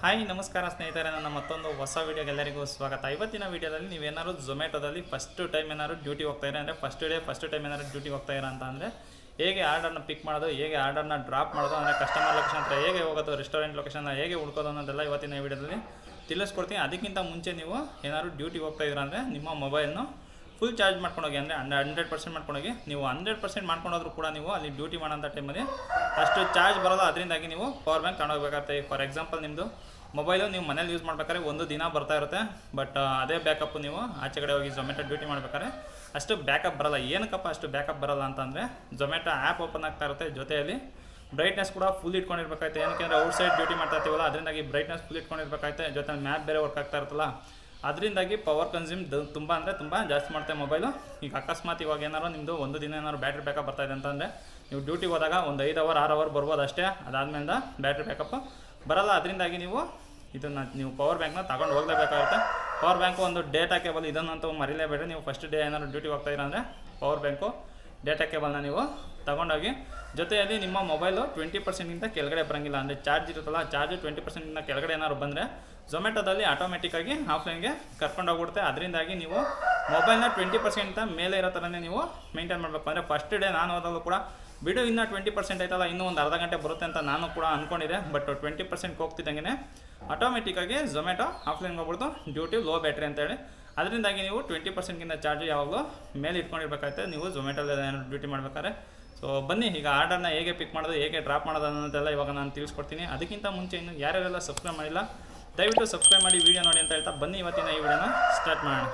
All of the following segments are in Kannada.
ಹಾಯ್ ನಮಸ್ಕಾರ ಸ್ನೇಹಿತರೆ ನನ್ನ ಮತ್ತೊಂದು ಹೊಸ ವೀಡಿಯೋಗೆ ಎಲ್ಲರಿಗೂ ಸ್ವಾಗತ ಇವತ್ತಿನ ವೀಡಿಯೋದಲ್ಲಿ ನೀವೇನಾದ್ರು ಝೊಮ್ಯಾಟೋದಲ್ಲಿ ಫಸ್ಟ್ ಟೈಮ್ ಏನಾದ್ರು ಡ್ಯೂಟಿ ಹೋಗ್ತಾ ಇರ ಅಂದರೆ ಫಸ್ಟ್ ಡೇ ಫಸ್ಟ್ ಟೈಮ್ ಏನಾದ್ರು ಡ್ಯೂಟಿ ಹೋಗ್ತಾ ಇರ ಅಂತ ಅಂದರೆ ಹೇಗೆ ಆರ್ಡರ್ನ ಪಿಕ್ ಮಾಡೋದು ಹೇಗೆ ಆರ್ಡರ್ನ ಡ್ರಾಪ್ ಮಾಡೋದು ಅಂದರೆ ಕಸ್ಟಮರ್ ಲೊಕೇಶನ್ ಹತ್ರ ಹೇಗೆ ಹೋಗೋದು ರೆಸ್ಟೋರೆಂಟ್ ಲೊಕೇಶನ್ ಹೇಗೆ ಹುಡ್ಕೋದು ಅನ್ನೋದೆಲ್ಲ ಇವತ್ತಿನ ವೀಡಿಯೋದಲ್ಲಿ ತಿಳಿಸ್ಕೊಡ್ತೀನಿ ಅದಕ್ಕಿಂತ ಮುಂಚೆ ನೀವು ಏನಾದ್ರು ಡ್ಯೂಟಿ ಹೋಗ್ತಾ ಇದ್ದೀರಾ ಅಂದರೆ ನಿಮ್ಮ ಮೊಬೈಲ್ನು ಫುಲ್ ಚಾರ್ಜ್ ಮಾಡ್ಕೊಂಡೋಗಿ ಅಂದರೆ ಹಂಡ್ರೆಡ್ ಪರ್ಸೆಂಟ್ ಮಾಡ್ಕೊಂಡೋಗಿ ನೀವು ಹಂಡ್ರೆಡ್ ಪರ್ಸೆಂಟ್ ಮಾಡ್ಕೊಂಡೋದ್ರೂ ಕೂಡ ನೀವು ಅಲ್ಲಿ ಡ್ಯೂಟಿ ಮಾಡೋಂಥ ಟೈಮಲ್ಲಿ ಅಷ್ಟು ಚಾರ್ಜ್ ಬರೋಲ್ಲ ಅದರಿಂದಾಗಿ ನೀವು ಪವರ್ ಬ್ಯಾಂಕ್ ತಗೊಂಡೋಗ್ಬೇಕಾಗುತ್ತೆ ಫಾರ್ ಎಕ್ಸಾಂಪಲ್ ನಿಮ್ಮದು ಮೊಬೈಲು ನೀವು ಮನೇಲಿ ಯೂಸ್ ಮಾಡ್ಬೇಕಾದ್ರೆ ಒಂದು ದಿನ ಬರ್ತಾ ಇರುತ್ತೆ ಬಟ್ ಅದೇ ಬ್ಯಾಕಪ್ ನೀವು ಆಚೆ ಕಡೆ ಹೋಗಿ ಝೊಮ್ಯಾಟೊ ಡ್ಯೂಟಿ ಮಾಡ್ಬೇಕಾದ್ರೆ ಅಷ್ಟು ಬ್ಯಾಕಪ್ ಬರಲ್ಲ ಏನಕ್ಕಪ್ಪ ಅಷ್ಟು ಬ್ಯಾಕಪ್ ಬರಲ್ಲ ಅಂತಂದರೆ ಝೊಮ್ಯಾಟೊ ಆ್ಯಪ್ ಓಪನ್ ಆಗ್ತಾ ಇರುತ್ತೆ ಜೊತೆಯಲ್ಲಿ ಬ್ರೈಟ್ನೆಸ್ ಕೂಡ ಫುಲ್ ಇಟ್ಕೊಂಡಿರ್ಬೇಕಾಯ್ತು ಏನಕ್ಕೆ ಔಟ್ ಸೈಡ್ ಡ್ಯೂಟಿ ಮಾಡ್ತಾ ಇರ್ತೀವಲ್ಲ ಅದರಿಂದಾಗಿ ಬ್ರೈಟ್ನೆಸ್ ಫುಲ್ ಇಟ್ಕೊಂಡಿರ್ಬೇಕಾಯ್ತು ಜೊತೆ ಮ್ಯಾಪ್ ಬೇರೆ ವರ್ಕ್ ಆಗ್ತಾ ಇರುತ್ತಲ್ಲ ಅದರಿಂದಾಗಿ ಪವರ್ ಕನ್ಸ್ಯೂಮ್ ತುಂಬ ಅಂದರೆ ತುಂಬ ಜಾಸ್ತಿ ಮಾಡ್ತೆ ಮೊಬೈಲು ಈಗ ಅಕಸ್ಮಾತ್ ಇವಾಗ ಏನಾರು ನಿಮ್ಮದು ಒಂದು ದಿನ ಏನಾದ್ರು ಬ್ಯಾಟ್ರಿ ಬ್ಯಾಕಪ್ ಬರ್ತಾ ಇದೆ ಅಂತಂದರೆ ನೀವು ಡ್ಯೂಟಿಗೆ ಹೋದಾಗ ಒಂದು ಐದು ಅವರ್ ಆರು ಅವರ್ ಬರ್ಬೋದು ಅಷ್ಟೇ ಅದಾದ್ಮೇಲೆ ಬ್ಯಾಟ್ರಿ ಬ್ಯಾಕಪ್ ಬರಲ್ಲ ಅದರಿಂದಾಗಿ ನೀವು ಇದನ್ನು ನೀವು ಪವರ್ ಬ್ಯಾಂಕ್ನ ತಗೊಂಡು ಹೋಗಲೇಬೇಕಾಗುತ್ತೆ ಪವರ್ ಬ್ಯಾಂಕು ಒಂದು ಡೇಟಾ ಕೇಬಲ್ ಇದನ್ನಂತೂ ಮರಿಲೇಬೇಡಿ ನೀವು ಫಸ್ಟ್ ಡೇ ಏನಾದ್ರು ಡ್ಯೂಟಿ ಹೋಗ್ತಾ ಇರ ಅಂದರೆ ಪವರ್ ಬ್ಯಾಂಕು ಡೇಟಾ ಕೇಬಲ್ನ ನೀವು ತಗೊಂಡೋಗಿ ಜೊತೆಯಲ್ಲಿ ನಿಮ್ಮ ಮೊಬೈಲು ಟ್ವೆಂಟಿ ಪರ್ಸೆಂಟ್ಗಿಂತ ಕೆಳಗಡೆ ಬರೋಂಗಿಲ್ಲ ಅಂದರೆ ಚಾರ್ಜ್ ಇರುತ್ತಲ್ಲ ಚಾರ್ಜ್ ಟ್ವೆಂಟಿ ಪರ್ಸೆಂಟ್ಗಿಂತ ಕೆಳಗಡೆ ಏನಾದ್ರು ಬಂದರೆ ಝೊಮ್ಯಾಟೋದಲ್ಲಿ ಆಟೋಮೆಟಿಕ್ಕಾಗಿ ಆಫ್ಲೈನ್ಗೆ ಕರ್ಕೊಂಡೋಗ್ಬಿಡುತ್ತೆ ಅದರಿಂದಾಗಿ ನೀವು ಮೊಬೈಲ್ನ ಟ್ವೆಂಟಿ ಪರ್ಸೆಂಟ್ ಮೇಲೆ ಇರೋ ಥರನೇ ನೀವು ಮೇಂಟೈನ್ ಮಾಡಬೇಕು ಅಂದರೆ ಫಸ್ಟ್ ಡೇ ನಾನು ಹೋದಾಗಲೂ ಕೂಡ ಬಿಡು ಇನ್ನೂ ಟ್ವೆಂಟಿ ಪರ್ಸೆಂಟ್ ಆಯ್ತಲ್ಲ ಇನ್ನೂ ಒಂದು ಅರ್ಧ ಗಂಟೆ ಬರುತ್ತೆ ಅಂತ ನಾನು ಕೂಡ ಅಂದ್ಕೊಂಡಿದ್ದೆ ಬಟ್ ಟ್ವೆಂಟಿ ಪರ್ಸೆಂಟ್ ಹೋಗ್ತಿದ್ದಂಗೆ ಆಟೋಮೆಟಿಕ್ಕಾಗಿ ಝೊಮ್ಯಾಟೊ ಆಫ್ಲೈನ್ಗೆ ಹೋಗ್ಬಿಡ್ತು ಡ್ಯೂಟಿ ಲೋ ಬ್ಯಾಟ್ರಿ ಅಂತೇಳಿ ಅದರಿಂದಾಗಿ ನೀವು ಟ್ವೆಂಟಿ ಪರ್ಸೆಂಟ್ಗಿಂತ ಚಾರ್ಜ್ ಯಾವಾಗಲೂ ಮೇಲೆ ಇಟ್ಕೊಂಡಿರ್ಬೇಕಾಗುತ್ತೆ ನೀವು ಝೊಮ್ಯಾಟೋದಲ್ಲಿ ಏನಾದ್ರು ಡ್ಯೂಟಿ ಮಾಡ್ಬೇಕಾದ್ರೆ ಸೊ ಬನ್ನಿ ಈಗ ಆರ್ಡರ್ನ ಹೇಗೆ ಪಿಕ್ ಮಾಡೋದು ಹೇಗೆ ಡ್ರಾಪ್ ಮಾಡೋದು ಅನ್ನೋದೆಲ್ಲ ಇವಾಗ ನಾನು ತಿಳಿಸ್ಕೊಡ್ತೀನಿ ಅದಕ್ಕಿಂತ ಮುಂಚೆ ಇನ್ನು ಯಾರ್ಯಾರೆಲ್ಲ ಸಬ್ಸ್ಕ್ರೈಬ್ ಮಾಡಿಲ್ಲ ದಯವಿಟ್ಟು ಸಬ್ಸ್ಕ್ರೈಬ್ ಮಾಡಿ ವಿಡಿಯೋ ನೋಡಿ ಅಂತ ಹೇಳ್ತಾ ಬನ್ನಿ ಇವತ್ತಿನ ಈ ವಿಡಿಯೋನ ಸ್ಟಾರ್ಟ್ ಮಾಡೋಣ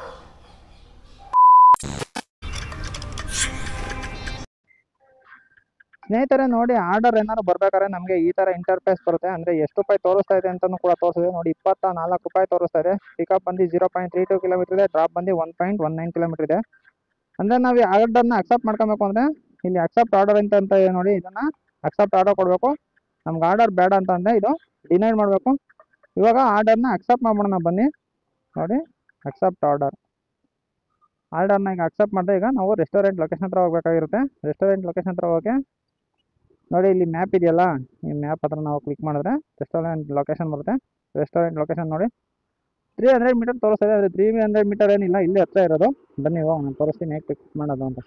ಸ್ನೇಹಿತರೆ ನೋಡಿ ಆರ್ಡರ್ ಏನಾದ್ರು ಬರ್ಬೇಕಾದ್ರೆ ನಮಗೆ ಈ ತರ ಇಂಟರ್ಫೇಸ್ ಬರುತ್ತೆ ಅಂದ್ರೆ ಎಷ್ಟು ರೂಪಾಯಿ ತೋರಿಸ್ತಾ ಇದೆ ಅಂತಾನು ಕೂಡ ತೋರಿಸಿದೆ ನೋಡಿ ಇಪ್ಪತ್ತ ನಾಲ್ಕು ರೂಪಾಯಿ ತೋರಿಸ್ತಾ ಇದೆ ಪಿಕಪ್ ಬಂದು zero point three two kilometre ಇದೆ ಡ್ರಾಪ್ ಬಂದು one point one nine kilometre ಇದೆ ಅಂದ್ರೆ ನಾವು ಈ ಆರ್ಡರ್ನ ಅಕ್ಸೆಪ್ಟ್ ಮಾಡ್ಕೊಬೇಕು ಅಂದ್ರೆ ಇಲ್ಲಿ ಅಕ್ಸೆಪ್ಟ್ ಆರ್ಡರ್ ಅಂತ ಅಂತ ಇದೆ ನೋಡಿ ಇದನ್ನ ಅಕ್ಸೆಪ್ಟ್ ಆರ್ಡರ್ ಕೊಡಬೇಕು ನಮ್ಗೆ ಆರ್ಡರ್ ಬೇಡ ಅಂತ ಅಂದ್ರೆ ಇದು ಡಿನೈಡ್ ಮಾಡಬೇಕು ಇವಾಗ ಆರ್ಡರ್ನ ಅಕ್ಸೆಪ್ಟ್ ಮಾಡೋಣ ಬನ್ನಿ ನೋಡಿ ಅಕ್ಸೆಪ್ಟ್ ಆರ್ಡರ್ ಆರ್ಡರ್ನ ಈಗ ಅಕ್ಸೆಪ್ಟ್ ಮಾಡಿದ್ರೆ ಈಗ ನಾವು ರೆಸ್ಟೋರೆಂಟ್ ಲೊಕೇಶನ್ ಹತ್ರ ಹೋಗ್ಬೇಕಾಗಿರುತ್ತೆ ರೆಸ್ಟೋರೆಂಟ್ ಲೊಕೇಶನ್ ಹತ್ರ ಹೋಗಿ ನೋಡಿ ಇಲ್ಲಿ ಮ್ಯಾಪ್ ಇದೆಯಲ್ಲ ಈ ಮ್ಯಾಪ್ ಹತ್ರ ನಾವು ಕ್ಲಿಕ್ ಮಾಡಿದ್ರೆ ರೆಸ್ಟೋರೆಂಟ್ ಲೊಕೇಶನ್ ಬರುತ್ತೆ ರೆಸ್ಟೋರೆಂಟ್ ಲೊಕೇಶನ್ ನೋಡಿ ತ್ರೀ ಹಂಡ್ರೆಡ್ ಮೀಟರ್ ತೋರಿಸ್ತಾ ಇದೆ ತ್ರೀ ಹಂಡ್ರೆಡ್ ಮೀಟರ್ ಏನಿಲ್ಲ ಇಲ್ಲಿ ಹತ್ರ ಇರೋದು ಬನ್ನಿ ಇವಾಗ ನಾನು ತೋರಿಸ್ತೀನಿ ಹೇಗೆ ಪಿಕ್ ಮಾಡೋದು ಅಂತ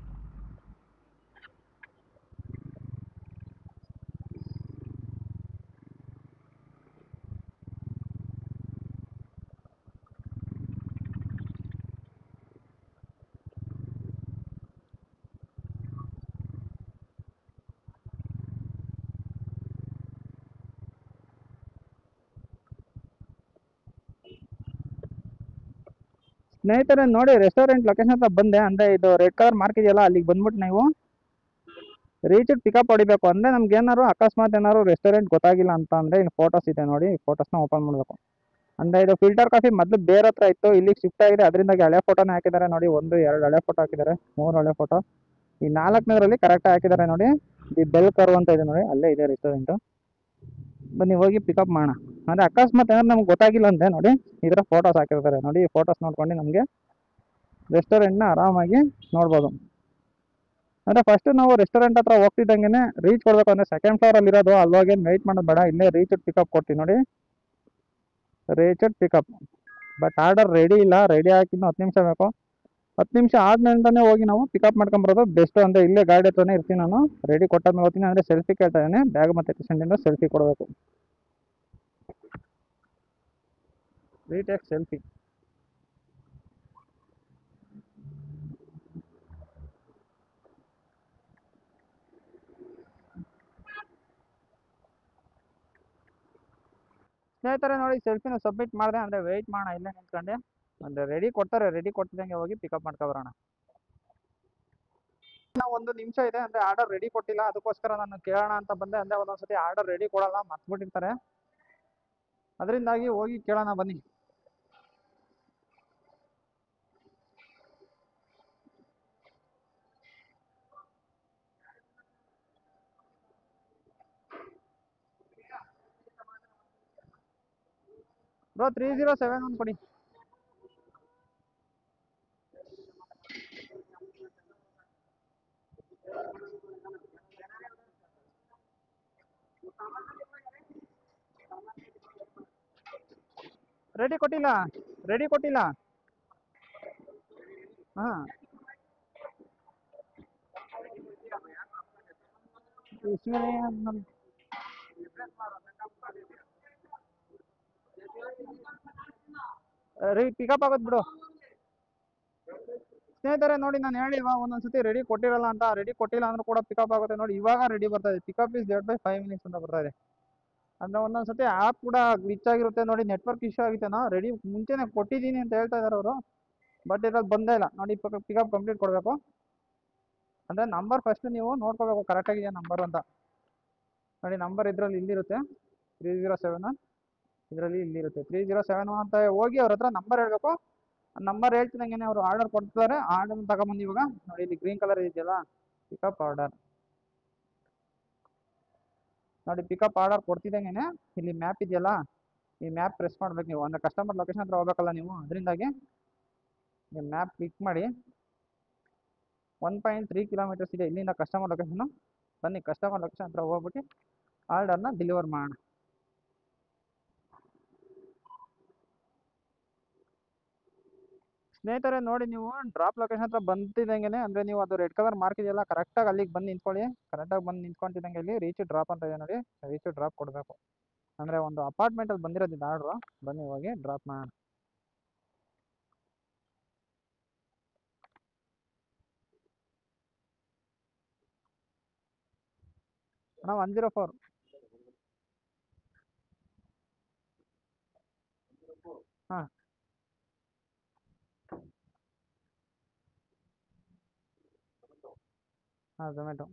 ಸ್ನೇಹಿತರೆ ನೋಡಿ ರೆಸ್ಟೋರೆಂಟ್ ಲೊಕೇಶನ್ ಹತ್ರ ಬಂದೆ ಅಂದ್ರೆ ಇದು ರೆಡ್ ಕಲರ್ ಮಾರ್ಕ್ ಇದೆಯಲ್ಲ ಅಲ್ಲಿಗೆ ಬಂದ್ಬಿಟ್ಟು ನೀವು ರೀಚ್ ಪಿಕಪ್ ಹೊಡಿಬೇಕು ಅಂದ್ರೆ ನಮ್ಗೆ ಏನಾದ್ರು ಅಕಸ್ಮಾತ್ ಏನಾದ್ರು ರೆಸ್ಟೋರೆಂಟ್ ಗೊತ್ತಾಗಿಲ್ಲ ಅಂತ ಅಂದ್ರೆ ಇಲ್ಲಿ ಫೋಟೋಸ್ ಇದೆ ನೋಡಿ ಫೋಟೋಸ್ನ ಓಪನ್ ಮಾಡಬೇಕು ಅಂದ್ರೆ ಇದು ಫಿಲ್ಟರ್ ಕಾಫಿ ಮೊದಲು ಬೇರೆ ಹತ್ರ ಇತ್ತು ಇಲ್ಲಿಗೆ ಶಿಫ್ಟ್ ಆಗಿದೆ ಅದರಿಂದಾಗಿ ಹಳೆ ಫೋಟೋನ ಹಾಕಿದ್ದಾರೆ ನೋಡಿ ಒಂದು ಎರಡು ಹಳೆ ಫೋಟೋ ಹಾಕಿದ್ದಾರೆ ಮೂರು ಹಳೆ ಫೋಟೋ ಈ ನಾಲ್ಕನೇದರಲ್ಲಿ ಕರೆಕ್ಟ್ ಹಾಕಿದ್ದಾರೆ ನೋಡಿ ಈ ಬೆಲ್ ಕರ್ವ್ ಅಂತ ಇದೆ ನೋಡಿ ಅಲ್ಲೇ ಇದೆ ರೆಸ್ಟೋರೆಂಟ್ ಬನ್ನಿ ಹೋಗಿ ಪಿಕಪ್ ಮಾಡೋಣ ಅಂದ್ರೆ ಅಕಸ್ಮಾತ್ ಏನಾದ್ರು ನಮ್ಗೆ ಗೊತ್ತಾಗಿಲ್ಲ ಅಂದ್ರೆ ನೋಡಿ ಈ ಥರ ಫೋಟೋಸ್ ಹಾಕಿರ್ತಾರೆ ನೋಡಿ ಫೋಟೋಸ್ ನೋಡ್ಕೊಂಡು ನಮಗೆ ರೆಸ್ಟೋರೆಂಟ್ನ ಆರಾಮಾಗಿ ನೋಡ್ಬೋದು ಅಂದರೆ ಫಸ್ಟ್ ನಾವು ರೆಸ್ಟೋರೆಂಟ್ ಹತ್ರ ಹೋಗ್ತಿದ್ದಂಗೆ ರೀಚ್ ಕೊಡಬೇಕು ಅಂದರೆ ಸೆಕೆಂಡ್ ಫ್ಲೋರಲ್ಲಿ ಇರೋದು ಅಲ್ವಾಗೇನು ವೆಯ್ಟ್ ಮಾಡೋದು ಬೇಡ ಇಲ್ಲೇ ರೀಚ್ ಪಿಕಪ್ ಕೊಡ್ತೀವಿ ನೋಡಿ reach pickup but order ready ಇಲ್ಲ ರೆಡಿ ಹಾಕಿದ್ದು ಹತ್ತು ನಿಮಿಷ ಬೇಕು ಹತ್ತು ನಿಮಿಷ ಆದ್ಮೇಲೆ ಹೋಗಿ ನಾವು ಪಿಕಪ್ ಮಾಡ್ಕೊಂಬರೋದು ಬೆಸ್ಟ್ ಅಂದರೆ ಇಲ್ಲೇ ಗಾಡಿ ಹತ್ರನೇ ಇರ್ತೀನಿ ನಾನು ರೆಡಿ ಕೊಟ್ಟಾದ್ಮೇಲೆ ಹೋಗ್ತೀನಿ ಅಂದರೆ ಸೆಲ್ಫಿ ಕೇಳ್ತಾ ಇದ್ದಾನೆ ಬ್ಯಾಗ್ ಮತ್ತು ಪೇಷಂಟಿಂದ ಸೆಲ್ಫಿ ಕೊಡಬೇಕು ರೀಟೇಕ್ ಸೆಲ್ಫಿ ಸ್ನೇಹಿತರೆ ನೋಡಿ ಸೆಲ್ಫಿನ ಸಬ್ಮಿಟ್ ಮಾಡಿದೆ ಅಂದರೆ ವೆಯ್ಟ್ ಮಾಡೋಣ ಇಲ್ಲೇ ನಿಂತ್ಕೊಂಡೆ ಅಂದರೆ ರೆಡಿ ಕೊಡ್ತಾರೆ ರೆಡಿ ಕೊಟ್ಟಿದ್ದಂಗೆ ಹೋಗಿ ಪಿಕಪ್ ಮಾಡ್ಕೊಬರೋಣ ಇನ್ನ ಒಂದು ನಿಮಿಷ ಇದೆ ಅಂದರೆ ಆರ್ಡರ್ ರೆಡಿ ಕೊಟ್ಟಿಲ್ಲ ಅದಕ್ಕೋಸ್ಕರ ನಾನು ಕೇಳೋಣ ಅಂತ ಬಂದೆ ಅಂದರೆ ಒಂದೊಂದ್ಸತಿ ಆರ್ಡರ್ ರೆಡಿ ಕೊಡಲ್ಲ ಮರ್ತ್ಬಿಟ್ಟಿರ್ತಾರೆ ಅದರಿಂದಾಗಿ ಹೋಗಿ ಕೇಳೋಣ ಬನ್ನಿ bro three zero seven one ಕೊಡಿ ರೆಡಿ ಕೊಟ್ಟಿಲ್ಲ ರೆಡಿ ಕೊಟ್ಟಿಲ್ಲ ಹಾಂ इसमें हम ರೀ ಪಿಕಪ್ ಆಗೋದು ಬಿಡು ಸ್ನೇಹಿತರೆ ನೋಡಿ ನಾನು ಹೇಳಿಲ್ವಾ ಒಂದೊಂದ್ಸತಿ ರೆಡಿ ಕೊಟ್ಟಿರಲ್ಲ ಅಂತ ರೆಡಿ ಕೊಟ್ಟಿಲ್ಲ ಅಂದ್ರೂ ಕೂಡ ಪಿಕಪ್ ಆಗುತ್ತೆ ನೋಡಿ ಇವಾಗ ರೆಡಿ ಬರ್ತಾ ಇದೆ pickup is dead by five minutes ಅಂತ ಬರ್ತಾ ಇದೆ ಅಂದ್ರೆ ಒಂದೊಂದ್ಸತಿ ಆ್ಯಪ್ ಕೂಡ ಗ್ಲಿಚ್ ಆಗಿರುತ್ತೆ ನೋಡಿ ನೆಟ್ವರ್ಕ್ ಇಶ್ಯೂ ಆಗುತ್ತೆ ನಾ ರೆಡಿ ಮುಂಚೆನೆ ಕೊಟ್ಟಿದ್ದೀನಿ ಅಂತ ಹೇಳ್ತಾ ಇದ್ದಾರೆ ಅವರು ಬಟ್ ಇದ್ರಲ್ಲಿ ಬಂದೇ ಇಲ್ಲ ನೋಡಿ ಪಿಕಪ್ ಕಂಪ್ಲೀಟ್ ಕೊಡಬೇಕು ಅಂದರೆ ನಂಬರ್ ಫಸ್ಟ್ ನೀವು ನೋಡ್ಕೋಬೇಕು ಕರೆಕ್ಟಾಗಿದೆಯಾ ನಂಬರ್ ಅಂತ ನೋಡಿ ನಂಬರ್ ಇದರಲ್ಲಿ ಇಲ್ಲಿರುತ್ತೆ ತ್ರೀ ಜೀರೋ ಸೆವೆನ್ ಇದರಲ್ಲಿ ಇಲ್ಲಿರುತ್ತೆ ತ್ರೀ ಜೀರೋ ಸೆವೆನ್ ಅಂತ ಹೋಗಿ ಅವ್ರ ಹತ್ರ ನಂಬರ್ ಹೇಳಬೇಕು ನಂಬರ್ ಹೇಳ್ತಿದಂಗೆ ಅವರು ಆರ್ಡರ್ ಕೊಡ್ತಾರೆ ಆರ್ಡರ್ ತಗೊಂಬಂದು ಇವಾಗ ನೋಡಿ ಇಲ್ಲಿ ಗ್ರೀನ್ ಕಲರ್ ಇದೆಯಲ್ಲ ಪಿಕಪ್ ಆರ್ಡರ್ ನೋಡಿ ಪಿಕಪ್ ಆರ್ಡರ್ ಕೊಡ್ತಿದ್ದಂಗೆ ಇಲ್ಲಿ ಮ್ಯಾಪ್ ಇದೆಯಲ್ಲ ಈ ಮ್ಯಾಪ್ ಪ್ರೆಸ್ ಮಾಡ್ಬೇಕು ನೀವು ಅಂದರೆ ಕಸ್ಟಮರ್ ಲೊಕೇಶನ್ ಹತ್ರ ಹೋಗ್ಬೇಕಲ್ಲ ನೀವು ಅದರಿಂದಾಗಿ ನೀವು ಮ್ಯಾಪ್ ಕ್ಲಿಕ್ ಮಾಡಿ ಒನ್ ಪಾಯಿಂಟ್ ತ್ರೀ ಕಿಲೋಮೀಟರ್ಸ್ ಇದೆ ಇಲ್ಲಿಂದ ಕಸ್ಟಮರ್ ಲೊಕೇಶನ್ನು ಬನ್ನಿ ಕಸ್ಟಮರ್ ಲೊಕೇಶನ್ ಹತ್ರ ಹೋಗ್ಬಿಟ್ಟು ಆರ್ಡರ್ನ ಡೆಲಿವರ್ ಮಾಡೋಣ ಸ್ನೇಹಿತರೆ ನೋಡಿ ನೀವು ಡ್ರಾಪ್ ಲೊಕೇಶನ್ ಹತ್ರ ಬಂತಿದ್ದಂಗೆ ಅಂದರೆ ನೀವು ಅದು ರೆಡ್ ಕಲರ್ ಮಾರ್ಕ್ ಇದೆಯಲ್ಲ ಕರೆಕ್ಟಾಗಿ ಅಲ್ಲಿಗೆ ಬಂದು ನಿಂತ್ಕೊಳ್ಳಿ ಕರೆಕ್ಟಾಗಿ ಬಂದು ನಿಂತ್ಕೊಂತಿದ್ದಂಗೆ ಇಲ್ಲಿ ರೀಚ್ ಡ್ರಾಪ್ ಅಂತ ಇದೆ ನೋಡಿ ರೀಚ್ ಡ್ರಾಪ್ ಕೊಡಬೇಕು ಅಂದರೆ ಒಂದು ಅಪಾರ್ಟ್ಮೆಂಟಲ್ಲಿ ಬಂದಿರೋದು ಆರ್ಡ್ರು ಬನ್ನಿ ಹೋಗಿ ಡ್ರಾಪ್ ಮಾಡೋಣ ಅಣ್ಣ ಒನ್ ಜೀರೋ ಫೋರ್ ಹಾಂ ಹಾಂ ಝೊಮ್ಯಾಟೊ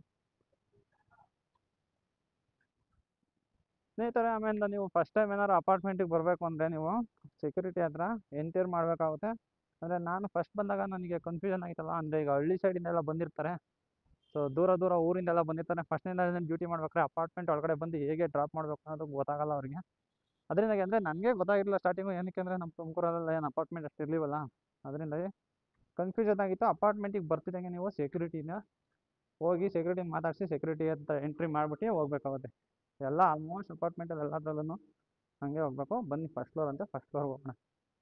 ಸ್ನೇಹಿತರೆ ಆಮೇಲೆ ನೀವು ಫಸ್ಟ್ ಟೈಮ್ ಏನಾದ್ರು ಅಪಾರ್ಟ್ಮೆಂಟಿಗೆ ಬರಬೇಕು ಅಂದರೆ ನೀವು ಸೆಕ್ಯೂರಿಟಿ ಹತ್ರ ಎಂಟ್ರಿ ಮಾಡಬೇಕಾಗುತ್ತೆ ಅಂದರೆ ನಾನು ಫಸ್ಟ್ ಬಂದಾಗ ನನಗೆ ಕನ್ಫ್ಯೂಷನ್ ಆಯ್ತಲ್ಲ ಅಂದರೆ ಈಗ ಹಳ್ಳಿ ಸೈಡಿಂದೆಲ್ಲ ಬಂದಿರ್ತಾರೆ ಸೊ ದೂರ ದೂರ ಊರಿಂದೆಲ್ಲ ಬಂದಿರ್ತಾರೆ ಫಸ್ಟ್ನಿಂದ ಡ್ಯೂಟಿ ಮಾಡ್ಬೇಕಾದ್ರೆ ಅಪಾರ್ಟ್ಮೆಂಟ್ ಒಳಗಡೆ ಬಂದು ಹೇಗೆ ಡ್ರಾಪ್ ಮಾಡಬೇಕು ಅನ್ನೋದು ಗೊತ್ತಾಗಲ್ಲ ಅವರಿಗೆ ಅದರಿಂದಾಗಿ ಅಂದರೆ ನನಗೆ ಗೊತ್ತಾಗಿರಲಿಲ್ಲ ಸ್ಟಾರ್ಟಿಂಗು ಏನಕ್ಕೆ ಅಂದರೆ ನಮ್ಮ ತುಮಕೂರಲ್ಲೆಲ್ಲ ಏನು ಅಪಾರ್ಟ್ಮೆಂಟ್ ಅಷ್ಟು ಇರಲಿವಲ್ಲ ಅದರಿಂದಾಗಿ ಕನ್ಫ್ಯೂಷನ್ ಆಗಿತ್ತು ಅಪಾರ್ಟ್ಮೆಂಟಿಗೆ ಬರ್ತಿದ್ದಂಗೆ ನೀವು ಸೆಕ್ಯೂರಿಟಿನ ಹೋಗಿ ಸೆಕ್ಯೂರಿಟಿ ಮಾತಾಡಿಸಿ ಸೆಕ್ಯೂರಿಟಿ ಅಂತ ಎಂಟ್ರಿ ಮಾಡಿಬಿಟ್ಟು ಹೋಗ್ಬೇಕಾಗುತ್ತೆ ಎಲ್ಲ ಆಲ್ಮೋಸ್ಟ್ ಅಪಾರ್ಟ್ಮೆಂಟಲ್ಲಿ ಎಲ್ಲದ್ರಲ್ಲೂ ಹಂಗೆ ಹೋಗ್ಬೇಕು ಬನ್ನಿ ಫಸ್ಟ್ ಫ್ಲೋರ್ ಅಂತ ಫಸ್ಟ್ ಫ್ಲೋರ್ ಹೋಗೋಣ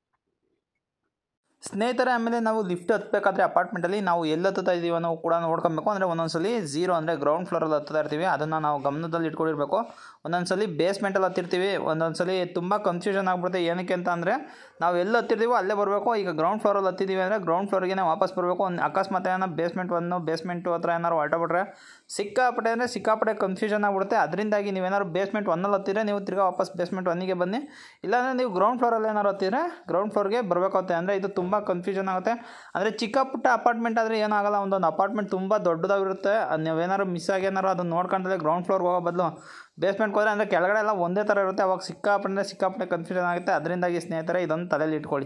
ಸ್ನೇಹಿತರೆ ಆಮೇಲೆ ನಾವು ಲಿಫ್ಟ್ ಹತ್ತಬೇಕಾದ್ರೆ ಅಪಾರ್ಟ್ಮೆಂಟಲ್ಲಿ ನಾವು ಎಲ್ಲಿ ಹತ್ತುತ್ತಾ ಇದೀವಿ ಅನ್ನೋ ಕೂಡ ನೋಡ್ಕೊಬೇಕು ಅಂದರೆ ಒಂದೊಂದ್ಸಲಿ ಝೀರೋ ಅಂದರೆ ಗ್ರೌಂಡ್ ಫ್ಲೋರಲ್ಲಿ ಹತ್ತುತ್ತಾ ಇರ್ತೀವಿ ಅದನ್ನು ನಾವು ಗಮನದಲ್ಲಿ ಇಟ್ಕೊಂಡಿರ್ಬೇಕು ಒಂದೊಂದ್ಸಲಿ ಬೇಸ್ಮೆಂಟಲ್ಲಿ ಹತ್ತಿರ್ತೀವಿ ಒಂದೊಂದ್ಸಲಿ ತುಂಬ ಕನ್ಫ್ಯೂಷನ್ ಆಗ್ಬಿಡುತ್ತೆ ಏನಕ್ಕೆ ಅಂತ ಅಂದರೆ ನಾವು ಎಲ್ಲಿ ಹತ್ತಿರ್ತೀವೋ ಅಲ್ಲೇ ಬರಬೇಕು ಈಗ ಗ್ರೌಂಡ್ ಫ್ಲೋರಲ್ಲಿ ಹತ್ತಿದ್ದೀವಿ ಅಂದರೆ ಗ್ರೌಂಡ್ ಫ್ಲೋರ್ಗೆ ವಾಪಸ್ ಬರಬೇಕು ಒಂದು ಅಕಸ್ಮಾತ್ ಏನೋ ಬೇಸ್ಮೆಂಟ್ ಒನ್ನು ಬೇಸ್ಮೆಂಟು ಹತ್ರ ಏನಾರು ಹೊರಟೋಗ್ಬಿಟ್ರೆ ಸಿಕ್ಕಾಪಟ್ಟೆ ಅಂದರೆ ಸಿಕ್ಕಾಪಟ್ಟೆ ಕನ್ಫ್ಯೂಷನ್ ಆಗ್ಬಿಡುತ್ತೆ ಅದರಿಂದಾಗಿ ನೀವೇನಾದ್ರು ಬೇಸ್ಮೆಂಟ್ ಒನ್ನಲ್ಲಿ ಹತ್ತಿದ್ರೆ ನೀವು ತಿರ್ಗಾ ವಾಪಸ್ ಬೇಸ್ಮೆಂಟ್ ಒನ್ನಿಗೆ ಬನ್ನಿ ಇಲ್ಲಾಂದರೆ ನೀವು ಗ್ರೌಂಡ್ ಫ್ಲೋರಲ್ಲಿ ಏನಾರು ಹತ್ತಿದ್ರೆ ಗ್ರೌಂಡ್ ಫ್ಲೋರ್ಗೆ ಬರಬೇಕಾಗುತ್ತೆ ಅಂದರೆ ಇದು ತುಂಬ ಕನ್ಫ್ಯೂಷನ್ ಆಗುತ್ತೆ ಅಂದರೆ ಚಿಕ್ಕ ಪುಟ್ಟ ಅಪಾರ್ಟ್ಮೆಂಟ್ ಆದರೆ ಏನಾಗಲ್ಲ ಒಂದೊಂದು ಅಪಾರ್ಟ್ಮೆಂಟ್ ತುಂಬ ದೊಡ್ಡದಾಗಿರುತ್ತೆ ಅದು ನೀವೇನಾದ್ರು ಮಿಸ್ ಆಗಿ ಏನಾರು ಅದನ್ನು ನೋಡ್ಕೊಂಡ್ರೆ ಗ್ರೌಂಡ್ ಫ್ಲೋರ್ಗೆ ಹೋಗೋ ಬದಲು ಬೇಸ್ಮೆಂಟ್ಗೆ ಹೋದರೆ ಅಂದರೆ ಕೆಳಗಡೆ ಎಲ್ಲ ಒಂದೇ ಥರ ಇರುತ್ತೆ ಅವಾಗ ಸಿಕ್ಕಾಪಟ್ಟೆ ಸಿಕ್ಕಾಪಟ್ಟೆ ಕನ್ಫ್ಯೂಷನ್ ಆಗುತ್ತೆ ಅದರಿಂದಾಗಿ ಸ್ನೇಹಿತರೆ ಇದೊಂದು ತಲೆಯಲ್ಲಿ ಇಟ್ಕೊಳ್ಳಿ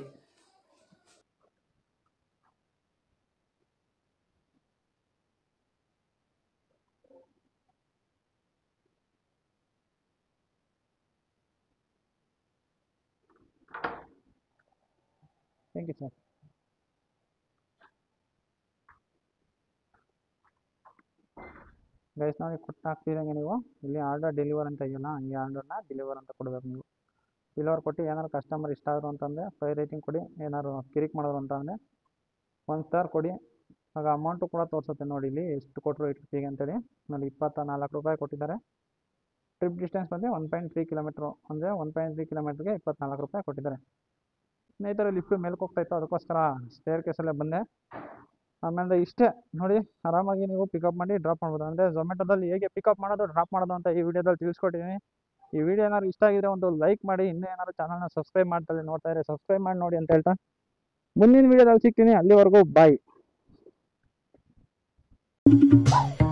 ಥ್ಯಾಂಕ್ ಯು ಸರ್ ಗೈಸ್ ನೋಡಿ ಕೊಟ್ಟು ಹಾಕ್ತಿದಂಗೆ ನೀವು ಇಲ್ಲಿ ಆರ್ಡರ್ ಡೆಲಿವರ್ ಅಂತ ಇದೆಯಲ್ಲ ಈ ಆರ್ಡರ್ನ ಡೆಲಿವರ್ ಅಂತ ಕೊಡಬೇಕು ನೀವು ಡೆಲಿವರ್ ಕೊಟ್ಟು ಏನಾದ್ರು ಕಸ್ಟಮರ್ ಇಷ್ಟ ಆದರು ಅಂತಂದರೆ ಫೈವ್ ರೇಟಿಂಗ್ ಕೊಡಿ ಏನಾದ್ರು ಕಿರಿಕ್ ಮಾಡೋರು ಅಂತಂದರೆ ಒಂದು ಸ್ಟಾರ್ ಕೊಡಿ ಆಗ ಅಮೌಂಟು ಕೂಡ ತೋರಿಸುತ್ತೆ ನೋಡಿ ಇಲ್ಲಿ ಎಷ್ಟು ಕೊಟ್ಟರು ಇಟ್ಟಿಗೆ ಅಂತೇಳಿ ನೋಡಿ ಇಪ್ಪತ್ತ ನಾಲ್ಕು ರೂಪಾಯಿ ಕೊಟ್ಟಿದ್ದಾರೆ ಟ್ರಿಪ್ ಡಿಸ್ಟೆನ್ಸ್ ಬಂದು ಒನ್ ಪಾಯಿಂಟ್ ತ್ರೀ ಕಿಲೋಮೀಟ್ರು ಅಂದರೆ ಒನ್ ಪಾಯಿಂಟ್ ತ್ರೀ ಕಿಲೋಮೀಟ್ರಿಗೆ ಇಪ್ಪತ್ನಾಲ್ಕು ರೂಪಾಯಿ ಕೊಟ್ಟಿದ್ದಾರೆ ಸ್ನೇಹಿತರೆ ಲಿಫ್ಟ್ ಮೇಲ್ಕ್ಕೆ ಹೋಗ್ತಾ ಇತ್ತು ಅದಕ್ಕೋಸ್ಕರ ಸ್ಟೇರ್ ಕೇಸಲ್ಲೇ ಬಂದೆ ಆಮೇಲೆ ಇಷ್ಟೇ ನೋಡಿ ಆರಾಮಾಗಿ ನೀವು ಪಿಕಪ್ ಮಾಡಿ ಡ್ರಾಪ್ ಮಾಡ್ಬೋದು ಅಂದರೆ ಝೊಮ್ಯಾಟೋದಲ್ಲಿ ಹೇಗೆ ಪಿಕಪ್ ಮಾಡೋದು ಡ್ರಾಪ್ ಮಾಡೋದು ಅಂತ ಈ ವಿಡಿಯೋದಲ್ಲಿ ತಿಳಿಸ್ಕೊಟ್ಟಿದ್ದೀನಿ ಈ ವಿಡಿಯೋ ಏನಾದ್ರು ಇಷ್ಟ ಆಗಿದ್ರೆ ಒಂದು ಲೈಕ್ ಮಾಡಿ ಇನ್ನೂ ಏನಾದ್ರು ಚಾನಲ್ನ ಸಬ್ಸ್ಕ್ರೈಬ್ ಮಾಡ್ತಾರೆ ನೋಡ್ತಾ ಇದ್ರೆ ಸಬ್ಸ್ಕ್ರೈಬ್ ಮಾಡಿ ನೋಡಿ ಅಂತ ಹೇಳ್ತಾ ಮುಂದಿನ ವಿಡಿಯೋದಲ್ಲಿ ಸಿಗ್ತೀನಿ ಅಲ್ಲಿವರೆಗೂ ಬಾಯ್